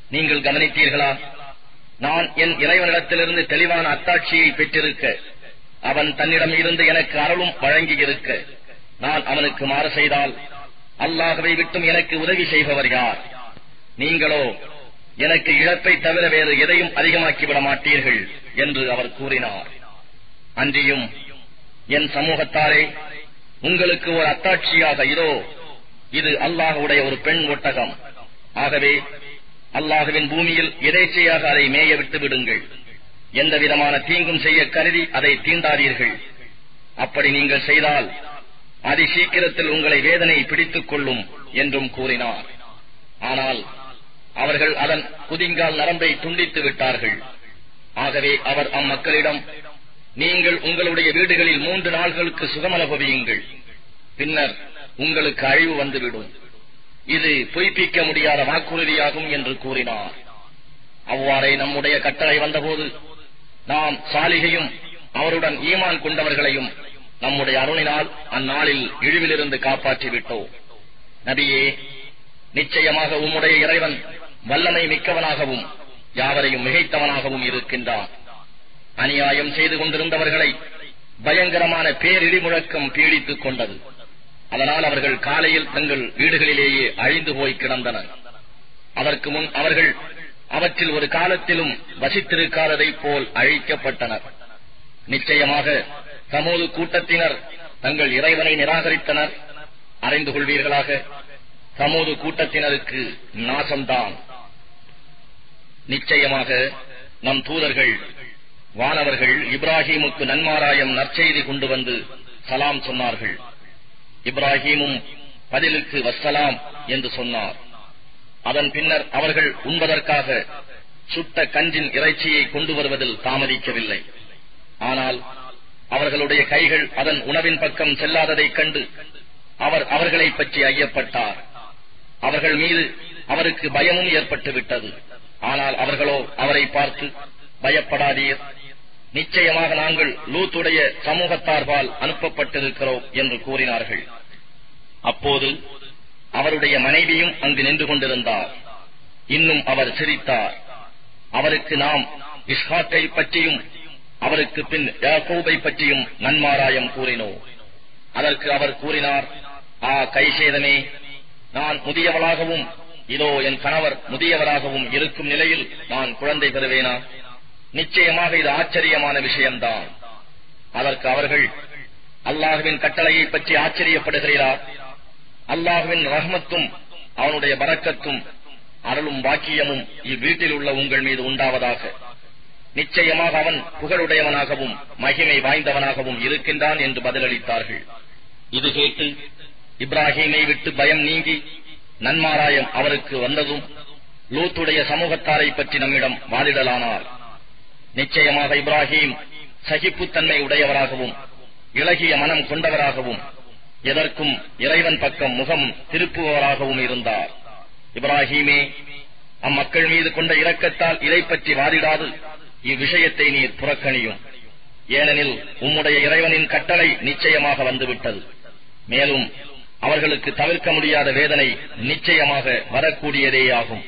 நீங்கள் கவனித்தீர்களா நான் என் இறைவனிடத்திலிருந்து தெளிவான அத்தாட்சியை பெற்றிருக்க அவன் தன்னிடம் இருந்து எனக்கு அருளும் வழங்கியிருக்க நான் அவனுக்கு மாறு செய்தால் அல்லாஹவை விட்டும் எனக்கு உதவி செய்பவர் யார் நீங்களோ எனக்கு இழப்பை தவிர வேறு எதையும் அதிகமாக்கிவிட மாட்டீர்கள் என்று அவர் கூறினார் அன்றியும் என் சமூகத்தாரே உங்களுக்கு ஒரு அத்தாட்சியாக இதோ இது அல்லாஹுடைய ஒரு பெண் ஒட்டகம் ஆகவே அல்லாஹுவின் பூமியில் எதேச்சையாக அதை மேய விட்டு விடுங்கள் எந்த விதமான தீங்கும் செய்ய கருதி அதை தீண்டாதீர்கள் அப்படி நீங்கள் செய்தால் அதி சீக்கிரத்தில் உங்களை வேதனை பிடித்துக் கொள்ளும் என்றும் கூறினார் ஆனால் அவர்கள் அதன் குதிங்கால் நரம்பை துண்டித்து விட்டார்கள் ஆகவே அவர் அம்மக்களிடம் நீங்கள் உங்களுடைய வீடுகளில் மூன்று நாள்களுக்கு சுகமனுபவியுங்கள் பின்னர் உங்களுக்கு அழிவு வந்துவிடும் இது பொய்ப்பிக்க முடியாத வாக்குறுதியாகும் என்று கூறினார் அவ்வாறே நம்முடைய கட்டளை வந்தபோது நாம் சாலிகையும் அவருடன் ஈமான் கொண்டவர்களையும் நம்முடைய அருளினால் அந்நாளில் இழிவிலிருந்து காப்பாற்றி விட்டோம் நபியே நிச்சயமாக உம்முடைய இறைவன் வல்லமை மிக்கவனாகவும் யாவரையும் மிகைத்தவனாகவும் இருக்கின்றான் அநியாயம் செய்து கொண்டிருந்தவர்களை பயங்கரமான பேரிடி முழக்கம் பீடித்துக் கொண்டது அதனால் அவர்கள் காலையில் தங்கள் வீடுகளிலேயே அழிந்து போய் கிடந்தனர் அதற்கு முன் அவர்கள் அவற்றில் ஒரு காலத்திலும் வசித்திருக்காததைப் போல் அழிக்கப்பட்டனர் நிச்சயமாக சமூக கூட்டத்தினர் தங்கள் இறைவனை நிராகரித்தனர் அறிந்து கொள்வீர்களாக சமூக கூட்டத்தினருக்கு நாசம்தான் நிச்சயமாக நம் தூதர்கள் வானவர்கள் இப்ராஹீமுக்கு நன்மாராயம் நற்செய்தி கொண்டு வந்து சலாம் சொன்னார்கள் இப்ராஹீமும் பதிலுக்கு வசலாம் என்று சொன்னார் அதன் பின்னர் அவர்கள் உண்பதற்காக சுட்ட கஞ்சின் இறைச்சியை கொண்டு வருவதில் தாமதிக்கவில்லை ஆனால் அவர்களுடைய கைகள் அதன் உணவின் பக்கம் செல்லாததைக் கண்டு அவர் அவர்களை பற்றி ஐயப்பட்டார் அவர்கள் மீது அவருக்கு பயமும் ஏற்பட்டு விட்டது ஆனால் அவர்களோ அவரை பார்த்து பயப்படாதீர் நிச்சயமாக நாங்கள் லூத்துடைய சமூகத்தார்பால் அனுப்பப்பட்டிருக்கிறோம் என்று கூறினார்கள் அப்போது அவருடைய மனைவியும் அங்கு நின்று கொண்டிருந்தார் இன்னும் அவர் சிரித்தார் அவருக்கு நாம் இஸ்ஹாக்கை பற்றியும் அவருக்கு பின் யாக்கோபை பற்றியும் நன்மாராயம் கூறினோம் அதற்கு அவர் கூறினார் ஆ கைசேதமே நான் முதியவளாகவும் இதோ என் கணவர் முதியவராகவும் இருக்கும் நிலையில் நான் குழந்தை பெறுவேனா நிச்சயமாக இது ஆச்சரியமான விஷயம்தான் அதற்கு அவர்கள் அல்லாஹுவின் கட்டளையை பற்றி ஆச்சரியப்படுகிறீரா அல்லாஹுவின் ரஹ்மத்தும் அவனுடைய பறக்கத்தும் அருளும் வாக்கியமும் இவ்வீட்டில் உள்ள உங்கள் மீது உண்டாவதாக நிச்சயமாக அவன் புகழுடையவனாகவும் மகிமை வாய்ந்தவனாகவும் இருக்கின்றான் என்று பதிலளித்தார்கள் இது கேட்டு இப்ராஹீமை விட்டு பயம் நீங்கி நன்மாராயம் அவருக்கு வந்ததும் லூத்துடைய சமூகத்தாரை பற்றி நம்மிடம் வாதிடலானார் நிச்சயமாக இப்ராஹீம் சகிப்புத்தன்மை உடையவராகவும் இளகிய மனம் கொண்டவராகவும் எதற்கும் இறைவன் பக்கம் முகம் திருப்புபவராகவும் இருந்தார் இப்ராஹீமே அம்மக்கள் மீது கொண்ட இரக்கத்தால் இதை பற்றி வாதிடாது இவ்விஷயத்தை நீர் புறக்கணியும் ஏனெனில் உம்முடைய இறைவனின் கட்டளை நிச்சயமாக வந்துவிட்டது மேலும் அவர்களுக்கு தவிர்க்க முடியாத வேதனை நிச்சயமாக வரக்கூடியதேயாகும்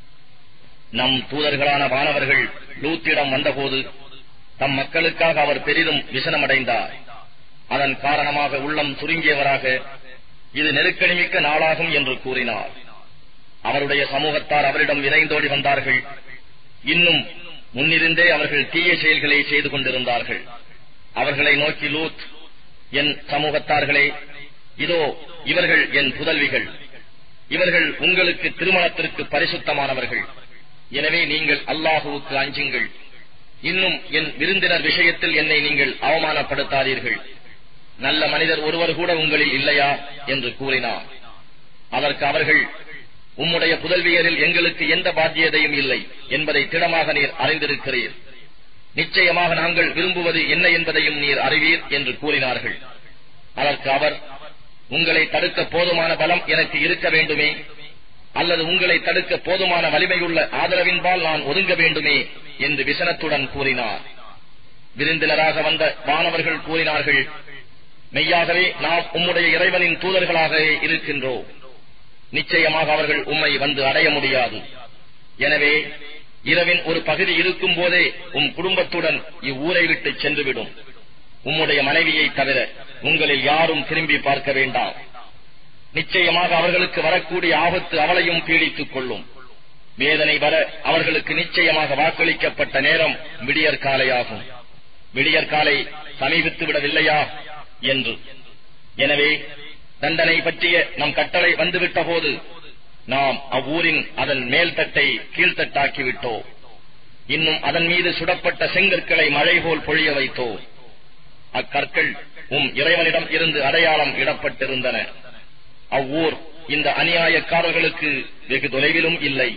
நம் தூதர்களான வானவர்கள் லூத்திடம் வந்தபோது தம் மக்களுக்காக அவர் பெரிதும் விசனமடைந்தார் அதன் காரணமாக உள்ளம் சுருங்கியவராக இது நெருக்கடிமிக்க நாளாகும் என்று கூறினார் அவருடைய சமூகத்தார் அவரிடம் விரைந்தோடி வந்தார்கள் இன்னும் முன்னிருந்தே அவர்கள் தீய செயல்களை செய்து கொண்டிருந்தார்கள் அவர்களை நோக்கி லூத் என் சமூகத்தார்களே இதோ இவர்கள் என் புதல்விகள் இவர்கள் உங்களுக்கு திருமணத்திற்கு பரிசுத்தமானவர்கள் எனவே நீங்கள் அல்லாஹுவுக்கு அஞ்சுங்கள் இன்னும் என் விருந்தினர் விஷயத்தில் என்னை நீங்கள் அவமானப்படுத்தாதீர்கள் நல்ல மனிதர் ஒருவர் கூட உங்களில் இல்லையா என்று கூறினார் அதற்கு அவர்கள் உம்முடைய புதல்வியரில் எங்களுக்கு எந்த பாத்தியதையும் இல்லை என்பதை திடமாக நீர் அறிந்திருக்கிறீர் நிச்சயமாக நாங்கள் விரும்புவது என்ன என்பதையும் நீர் அறிவீர் என்று கூறினார்கள் அதற்கு அவர் உங்களை தடுக்க போதுமான பலம் எனக்கு இருக்க வேண்டுமே அல்லது உங்களை தடுக்க போதுமான வலிமையுள்ள ஆதரவின்பால் நான் ஒதுங்க வேண்டுமே என்று விசனத்துடன் கூறினார் விருந்தினராக வந்த வானவர்கள் கூறினார்கள் மெய்யாகவே நாம் உம்முடைய இறைவனின் தூதர்களாக இருக்கின்றோம் நிச்சயமாக அவர்கள் உம்மை வந்து அடைய முடியாது எனவே இரவின் ஒரு பகுதி இருக்கும் போதே உம் குடும்பத்துடன் இவ்வூரை விட்டு சென்றுவிடும் உம்முடைய மனைவியை தவிர உங்களில் யாரும் திரும்பி பார்க்க வேண்டாம் நிச்சயமாக அவர்களுக்கு வரக்கூடிய ஆபத்து அவளையும் பீடித்துக் கொள்ளும் வேதனை வர அவர்களுக்கு நிச்சயமாக வாக்களிக்கப்பட்ட நேரம் விடியற் காலையாகும் விடியற் காலை சமீபித்து விடவில்லையா என்று எனவே தண்டனை பற்றிய நம் கட்டளை வந்துவிட்ட போது நாம் அவ்வூரின் அதன் மேல்தட்டை கீழ்த்தட்டாக்கி விட்டோம் இன்னும் அதன் மீது சுடப்பட்ட செங்கற்களை மழை போல் பொழிய வைத்தோம் அக்கற்கள் உம் இறைவனிடம் இருந்து அடையாளம் இடப்பட்டிருந்தன அவ்வூர் இந்த அநியாயக்காரர்களுக்கு வெகு தொலைவிலும் இல்லை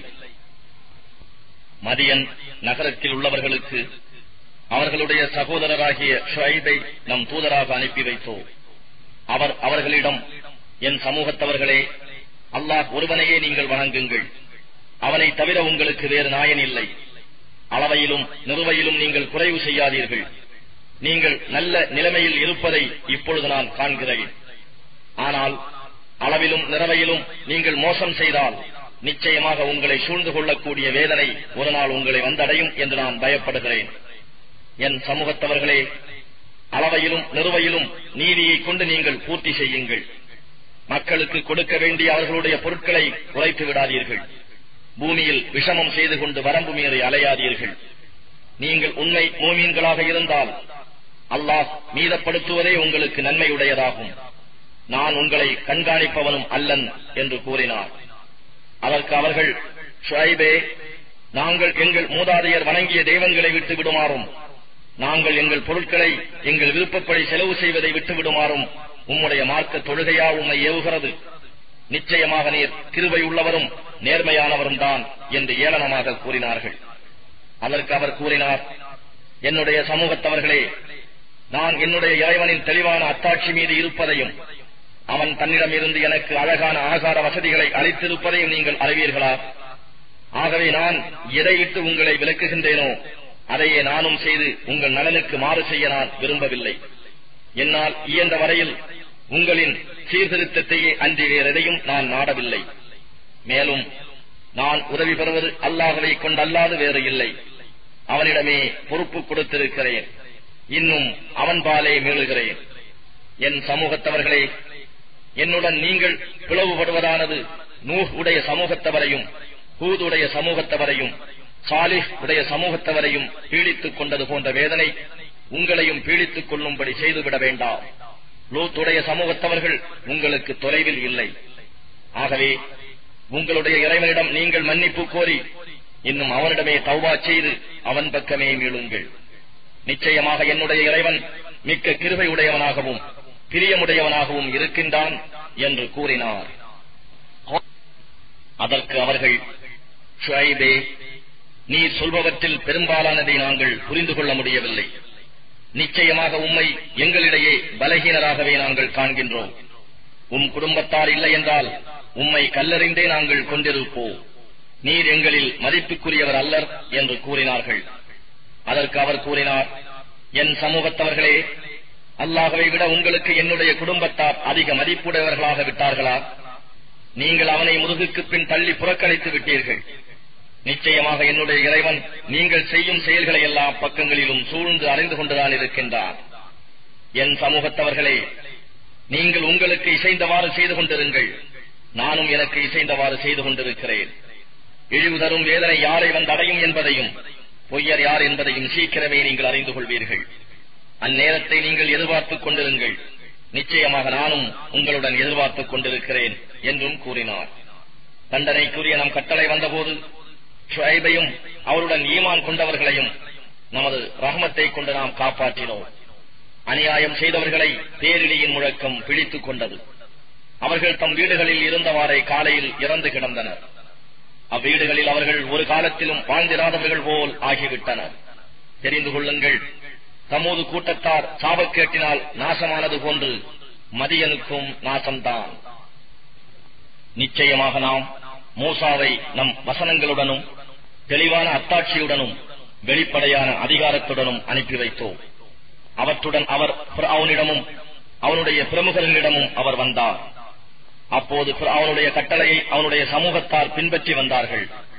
மதியன் நகரத்தில் உள்ளவர்களுக்கு அவர்களுடைய சகோதரராகிய ஷுஐபை நம் தூதராக அனுப்பி வைத்தோம் அவர் அவர்களிடம் என் சமூகத்தவர்களே அல்லாஹ் ஒருவனையே நீங்கள் வணங்குங்கள் அவனை தவிர உங்களுக்கு வேறு நாயன் இல்லை அளவையிலும் நிறுவையிலும் நீங்கள் குறைவு செய்யாதீர்கள் நீங்கள் நல்ல நிலைமையில் இருப்பதை இப்பொழுது நான் காண்கிறேன் ஆனால் அளவிலும் நிறவையிலும் நீங்கள் மோசம் செய்தால் நிச்சயமாக உங்களை சூழ்ந்து கொள்ளக்கூடிய வேதனை ஒரு நாள் உங்களை வந்தடையும் என்று நான் பயப்படுகிறேன் என் சமூகத்தவர்களே அளவையிலும் நிறுவையிலும் நீதியை கொண்டு நீங்கள் பூர்த்தி செய்யுங்கள் மக்களுக்கு கொடுக்க வேண்டிய அவர்களுடைய பொருட்களை குறைத்து விடாதீர்கள் பூமியில் விஷமம் செய்து கொண்டு வரம்பு மீறி அலையாதீர்கள் நீங்கள் உண்மை மூமீன்களாக இருந்தால் அல்லாஹ் மீதப்படுத்துவதே உங்களுக்கு நன்மையுடையதாகும் நான் உங்களை கண்காணிப்பவனும் அல்லன் என்று கூறினார் அதற்கு அவர்கள் ஷுஐபே நாங்கள் எங்கள் மூதாதையர் வணங்கிய தெய்வங்களை விட்டு விடுமாறும் நாங்கள் எங்கள் பொருட்களை எங்கள் விருப்பப்படி செலவு செய்வதை விட்டு விடுமாறும் உம்முடைய மார்க்க தொழுகையா உம்மை ஏவுகிறது நிச்சயமாக நீர் கிருபை உள்ளவரும் நேர்மையானவரும் தான் என்று ஏளனமாக கூறினார்கள் அதற்கு அவர் கூறினார் என்னுடைய சமூகத்தவர்களே நான் என்னுடைய இறைவனின் தெளிவான அத்தாட்சி மீது இருப்பதையும் அவன் தன்னிடமிருந்து எனக்கு அழகான ஆகார வசதிகளை அளித்திருப்பதையும் நீங்கள் அறிவீர்களா ஆகவே நான் எதையிட்டு உங்களை விளக்குகின்றேனோ அதையே நானும் செய்து உங்கள் நலனுக்கு மாறு செய்ய நான் விரும்பவில்லை என்னால் இயன்ற வரையில் உங்களின் சீர்திருத்தத்தையே அன்றி வேறெதையும் நான் நாடவில்லை மேலும் நான் உதவி பெறுவது அல்லாஹவை கொண்டல்லாது வேறு இல்லை அவனிடமே பொறுப்பு கொடுத்திருக்கிறேன் இன்னும் அவன் பாலே மீளுகிறேன் என் சமூகத்தவர்களே என்னுடன் நீங்கள் பிளவுபடுவதானது நூஹ் உடைய சமூகத்தவரையும் ஹூத் உடைய சமூகத்தவரையும் சாலிஹ் உடைய சமூகத்தவரையும் பீடித்துக் கொண்டது போன்ற வேதனை உங்களையும் பீடித்துக் கொள்ளும்படி செய்துவிட வேண்டாம் லூத்துடைய சமூகத்தவர்கள் உங்களுக்கு தொலைவில் இல்லை ஆகவே உங்களுடைய இறைவனிடம் நீங்கள் மன்னிப்பு கோரி இன்னும் அவனிடமே தௌபா செய்து அவன் பக்கமே மீளுங்கள் நிச்சயமாக என்னுடைய இறைவன் மிக்க கிருபை உடையவனாகவும் பிரியமுடையவனாகவும் இருக்கின்றான் என்று கூறினார் அதற்கு அவர்கள் ஷுஐபே நீர் சொல்பவற்றில் பெரும்பாலானதை நாங்கள் புரிந்து கொள்ள முடியவில்லை நிச்சயமாக உம்மை எங்களிடையே பலகீனராகவே நாங்கள் காண்கின்றோம் உம் குடும்பத்தார் இல்லை என்றால் உம்மை கல்லறிந்தே நாங்கள் கொண்டிருப்போம் நீர் எங்களில் மதிப்புக்குரியவர் அல்லர் என்று கூறினார்கள் அதற்கு அவர் கூறினார் என் சமூகத்தவர்களே அல்லாஹவை விட உங்களுக்கு என்னுடைய குடும்பத்தார் அதிக மதிப்புடையவர்களாக விட்டார்களா நீங்கள் அவனை முதுகுக்கு பின் தள்ளி புறக்கணித்து விட்டீர்கள் நிச்சயமாக என்னுடைய இறைவன் நீங்கள் செய்யும் செயல்களை எல்லா பக்கங்களிலும் சூழ்ந்து அறிந்து கொண்டுதான் இருக்கின்றார் என் சமூகத்தவர்களே நீங்கள் உங்களுக்கு இசைந்தவாறு செய்து கொண்டிருங்கள் நானும் எனக்கு இசைந்தவாறு செய்து கொண்டிருக்கிறேன் இழிவு தரும் வேதனை யாரை வந்தடையும் என்பதையும் பொய்யர் யார் என்பதையும் சீக்கிரமே நீங்கள் அறிந்து கொள்வீர்கள் அந்நேரத்தை நீங்கள் எதிர்பார்த்துக் கொண்டிருங்கள் நிச்சயமாக நானும் உங்களுடன் எதிர்பார்த்துக் கொண்டிருக்கிறேன் என்றும் கூறினார் தண்டனைக்குரிய நம் கட்டளை வந்தபோது ஷுஐபையும் அவருடன் ஈமான் கொண்டவர்களையும் நமது ரஹமத்தை கொண்டு நாம் காப்பாற்றினோம் அநியாயம் செய்தவர்களை பேரிடியின் முழக்கம் பிடித்துக் கொண்டது அவர்கள் தம் வீடுகளில் இருந்தவாறே காலையில் இறந்து கிடந்தனர் அவ்வீடுகளில் அவர்கள் ஒரு காலத்திலும் வாழ்ந்திராதவர்கள் போல் ஆகிவிட்டனர் தெரிந்து கொள்ளுங்கள் தமது கூட்டத்தார் சாபக்கேட்டினால் நாசமானது போன்று மதியனுக்கும் நாசம்தான் நிச்சயமாக நாம் மூசாவை நம் வசனங்களுடனும் தெளிவான அத்தாட்சியுடனும் வெளிப்படையான அதிகாரத்துடனும் அனுப்பி வைத்தோம் அவற்றுடன் அவர் அவனிடமும் அவனுடைய பிரமுகர்களிடமும் அவர் வந்தார் அப்போது அவனுடைய கட்டளையை அவனுடைய சமூகத்தார் பின்பற்றி வந்தார்கள்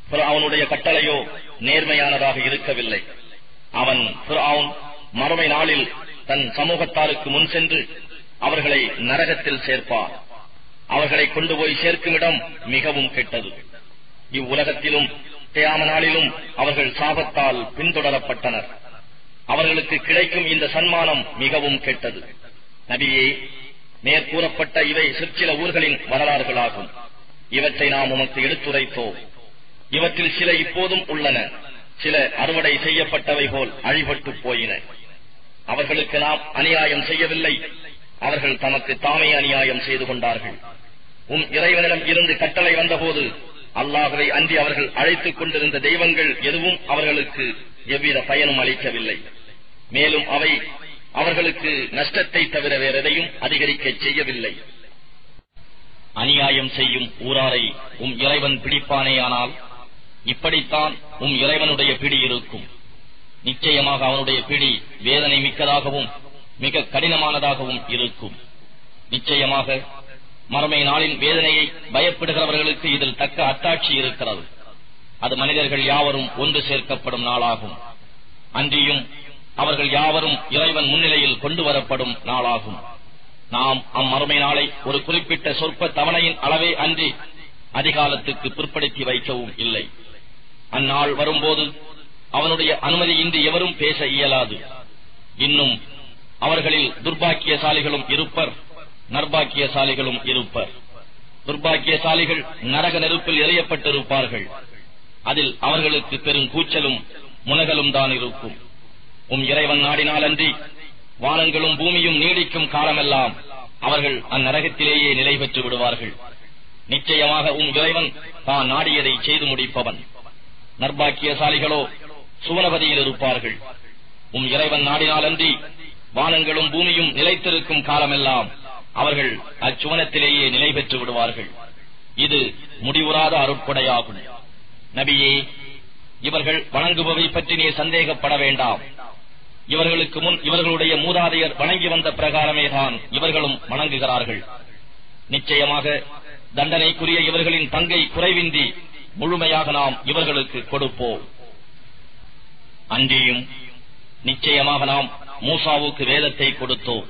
அவனுடைய கட்டளையோ நேர்மையானதாக இருக்கவில்லை அவன் ஃபிர்அவுன் மறுமை நாளில் தன் சமூகத்தாருக்கு முன் சென்று அவர்களை நரகத்தில் சேர்ப்பார் அவர்களை கொண்டு போய் சேர்க்கும் இடம் மிகவும் கெட்டது இவ்வுலகத்திலும் தியாம நாளிலும் அவர்கள் சாபத்தால் பின்தொடரப்பட்டனர் அவர்களுக்கு கிடைக்கும் இந்த சன்மானம் மிகவும் கெட்டது நபியே மேற்கூறப்பட்ட இவை சிற்சில ஊர்களின் வரலாறுகளாகும் இவற்றை நாம் உமக்கு எடுத்துரைத்தோம் இவற்றில் சில இப்போதும் உள்ளன சில அறுவடை செய்யப்பட்டவை போல் அழிபட்டு போயின அவர்களுக்கு நாம் அநியாயம் செய்யவில்லை அவர்கள் தமக்கு தாமே அநியாயம் செய்து கொண்டார்கள் உம் இறைவனிடம் இருந்து கட்டளை வந்தபோது அல்லாஹுவை அன்றி அவர்கள் அழைத்துக் கொண்டிருந்த தெய்வங்கள் எதுவும் அவர்களுக்கு எவ்வித பயனும் அளிக்கவில்லை மேலும் அவை அவர்களுக்கு நஷ்டத்தை தவிர வேறெதையும் அதிகரிக்க செய்யவில்லை அநியாயம் செய்யும் ஊராரை உம் இறைவன் பிடிப்பானேயானால் இப்படித்தான் உம் இறைவனுடைய பிடி இருக்கும் நிச்சயமாக அவனுடைய பிடி வேதனை மிக்கதாகவும் மிக கடினமானதாகவும் இருக்கும் நிச்சயமாக மறுமை நாளின் வேதனையை பயப்படுகிறவர்களுக்கு இதில் தக்க அத்தாட்சி இருக்கிறது அது மனிதர்கள் யாவரும் ஒன்று சேர்க்கப்படும் நாளாகும் அன்றியும் அவர்கள் யாவரும் இறைவன் முன்னிலையில் கொண்டு வரப்படும் நாளாகும் நாம் அம்மறுமை நாளை ஒரு குறிப்பிட்ட சொற்ப தவணையின் அளவே அன்றி அதிகாலத்துக்கு பிற்படுத்தி வைக்கவும் இல்லை அந்நாள் வரும்போது அவனுடைய அனுமதியின்றி எவரும் பேச இயலாது இன்னும் அவர்களில் துர்பாக்கியசாலிகளும் இருப்பர் நர்பாக்கியசாலிகளும் இருப்பர் துர்பாக்கியசாலிகள் நரக நெருப்பில் எறியப்பட்டிருப்பார்கள் அதில் அவர்களுக்கு பெரும் கூச்சலும் முனகலும் தான் இருக்கும் உம் இறைவன் நாடினாலன்றி வானங்களும் பூமியும் நீடிக்கும் காலமெல்லாம் அவர்கள் அந்நரகத்திலேயே நிலை பெற்று விடுவார்கள் நிச்சயமாக உம் இறைவன் தான் நாடியதை செய்து முடிப்பவன் நர்பாக்கியசாலிகளோ சுவனபதியில் இருப்பார்கள் உம் இறைவன் நாடினாலன்றி வானங்களும் பூமியும் நிலைத்திருக்கும் காலமெல்லாம் அவர்கள் அச்சுவனத்திலேயே நிலை பெற்று விடுவார்கள் இது முடிவுறாத அருட்படையாகும் நபியே இவர்கள் வணங்குபவை பற்றி நீ சந்தேகப்பட வேண்டாம் இவர்களுக்கு முன் இவர்களுடைய மூதாதையர் வணங்கி வந்த பிரகாரமே தான் இவர்களும் வணங்குகிறார்கள் நிச்சயமாக தண்டனைக்குரிய இவர்களின் பங்கை குறைவின்றி முழுமையாக நாம் இவர்களுக்கு கொடுப்போம் அன்றியும் நிச்சயமாக நாம் மூசாவுக்கு வேதத்தை கொடுத்தோம்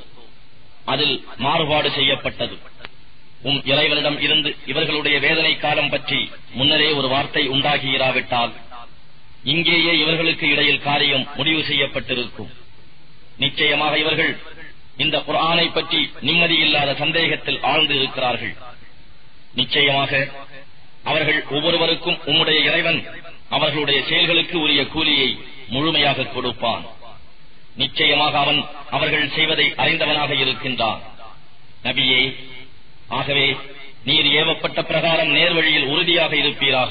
அதில் மாறுபாடு செய்யப்பட்டது உம் இறைவனிடம் இருந்து இவர்களுடைய வேதனை காலம் பற்றி முன்னரே ஒரு வார்த்தை உண்டாகியிராவிட்டால் இங்கேயே இவர்களுக்கு இடையில் காரியம் முடிவு செய்யப்பட்டிருக்கும் நிச்சயமாக இவர்கள் இந்த குரானை பற்றி நிம்மதியில்லாத சந்தேகத்தில் ஆழ்ந்து இருக்கிறார்கள் நிச்சயமாக அவர்கள் ஒவ்வொருவருக்கும் உம்முடைய இறைவன் அவர்களுடைய செயல்களுக்கு உரிய கூலியை முழுமையாக கொடுப்பான் நிச்சயமாக அவன் அவர்கள் செய்வதை அறிந்தவனாக இருக்கின்றான் நபியே ஆகவே நீர் ஏவப்பட்ட பிரகாரம் நேர்வழியில் உறுதியாக இருப்பீராக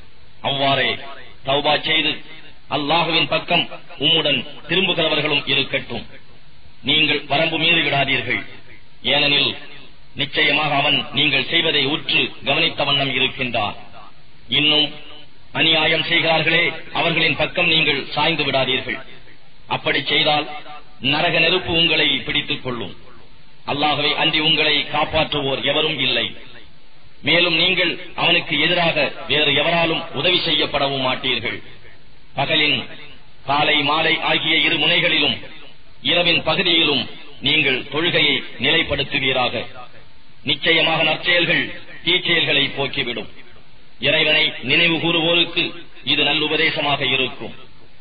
அவ்வாறே தௌபா செய்து அல்லாஹுவின் பக்கம் உம்முடன் திரும்புகிறவர்களும் இருக்கட்டும் நீங்கள் வரம்பு மீறி விடாதீர்கள் ஏனெனில் நிச்சயமாக அவன் நீங்கள் செய்வதை உற்று கவனித்த வண்ணம் இருக்கின்றான் இன்னும் அநியாயம் செய்கிறார்களே அவர்களின் பக்கம் நீங்கள் சாய்ந்து விடாதீர்கள் அப்படி செய்தால் நரக நெருப்பு உங்களை பிடித்துக் கொள்ளும் அல்லாகவே அன்றி உங்களை காப்பாற்றுவோர் எவரும் இல்லை மேலும் நீங்கள் அவனுக்கு எதிராக வேறு எவராலும் உதவி செய்யப்படவும் மாட்டீர்கள் பகலின் காலை மாலை ஆகிய இரு முனைகளிலும் இரவின் பகுதியிலும் நீங்கள் தொழுகையை நிலைப்படுத்துவீராக நிச்சயமாக நற்செயல்கள் தீச்செயல்களை போக்கிவிடும் இறைவனை நினைவு கூறுவோருக்கு இது நல்லுபதேசமாக இருக்கும்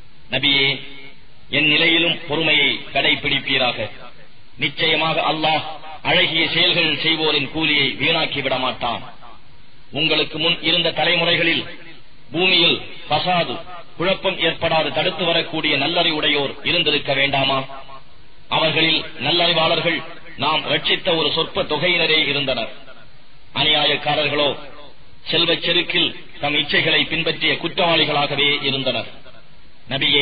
நபியே என் நிலையிலும் பொறுமையை கடைபிடிப்பீராக நிச்சயமாக அல்லாஹ் அழகிய செயல்கள் செய்வோரின் கூலியை வீணாக்கி விட மாட்டான் உங்களுக்கு முன் இருந்த தலைமுறைகளில் பூமியில் பசாது குழப்பம் ஏற்படாது தடுத்து வரக்கூடிய நல்லறிவுடையோர் இருந்திருக்க வேண்டாமா அவர்களில் நல்லறிவாளர்கள் நாம் ரட்சித்த ஒரு சொற்ப தொகையினரே இருந்தனர் அநியாயக்காரர்களோ செல்வச் செருக்கில் தம் இச்சைகளை பின்பற்றிய குற்றவாளிகளாகவே இருந்தனர் நபியே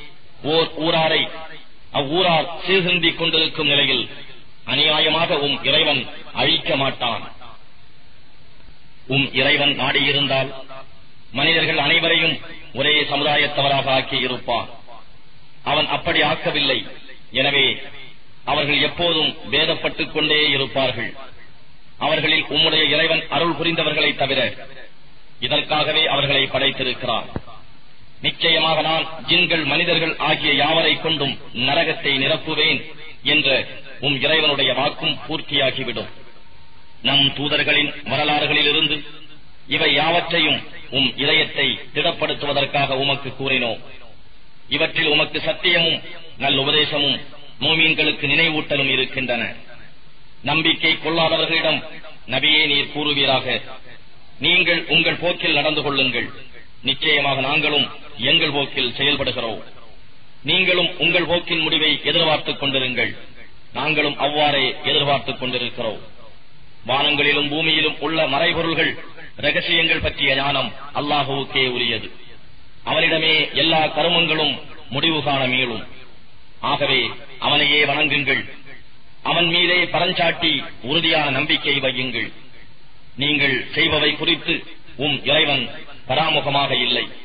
ஓர் ஊராரை அவ்வூரார் சீர்திருந்திக் கொண்டிருக்கும் நிலையில் அநியாயமாக உம் இறைவன் அழிக்க மாட்டான் உம் இறைவன் நாடியிருந்தால் மனிதர்கள் அனைவரையும் ஒரே சமுதாயத்தவராக ஆக்கி இருப்பான் அவன் அப்படி ஆக்கவில்லை எனவே அவர்கள் எப்போதும் வேதப்பட்டுக் கொண்டே இருப்பார்கள் அவர்களில் உம்முடைய இறைவன் அருள் புரிந்தவர்களைத் தவிர இதற்காகவே அவர்களை படைத்திருக்கிறான் நிச்சயமாக நான் ஜின்கள் மனிதர்கள் ஆகிய யாவரை கொண்டும் நரகத்தை நிரப்புவேன் என்ற உம் இறைவனுடைய வாக்கும் பூர்த்தியாகிவிடும் நம் தூதர்களின் வரலாறுகளிலிருந்து இவை யாவற்றையும் உம் இதயத்தை திடப்படுத்துவதற்காக உமக்கு கூறினோம் இவற்றில் உமக்கு சத்தியமும் நல்ல உபதேசமும் மோமீன்களுக்கு நினைவூட்டலும் இருக்கின்றன நம்பிக்கை கொள்ளாதவர்களிடம் நபியே நீர் கூறுவீராக நீங்கள் உங்கள் போக்கில் நடந்து கொள்ளுங்கள் நிச்சயமாக நாங்களும் எங்கள் போக்கில் செயல்படுகிறோம் நீங்களும் உங்கள் போக்கின் முடிவை எதிர்பார்த்துக் கொண்டிருங்கள் நாங்களும் அவ்வாறே எதிர்பார்த்துக் கொண்டிருக்கிறோம் வானங்களிலும் பூமியிலும் உள்ள மறைபொருள்கள் ரகசியங்கள் பற்றிய ஞானம் அல்லாஹுவுக்கே உரியது அவனிடமே எல்லா கருமங்களும் முடிவு காண மீளும் ஆகவே அவனையே வணங்குங்கள் அவன் மீதே பரஞ்சாட்டி உறுதியான நம்பிக்கை வையுங்கள் நீங்கள் செய்பவை குறித்து உம் இறைவன் பராமுகமாக இல்லை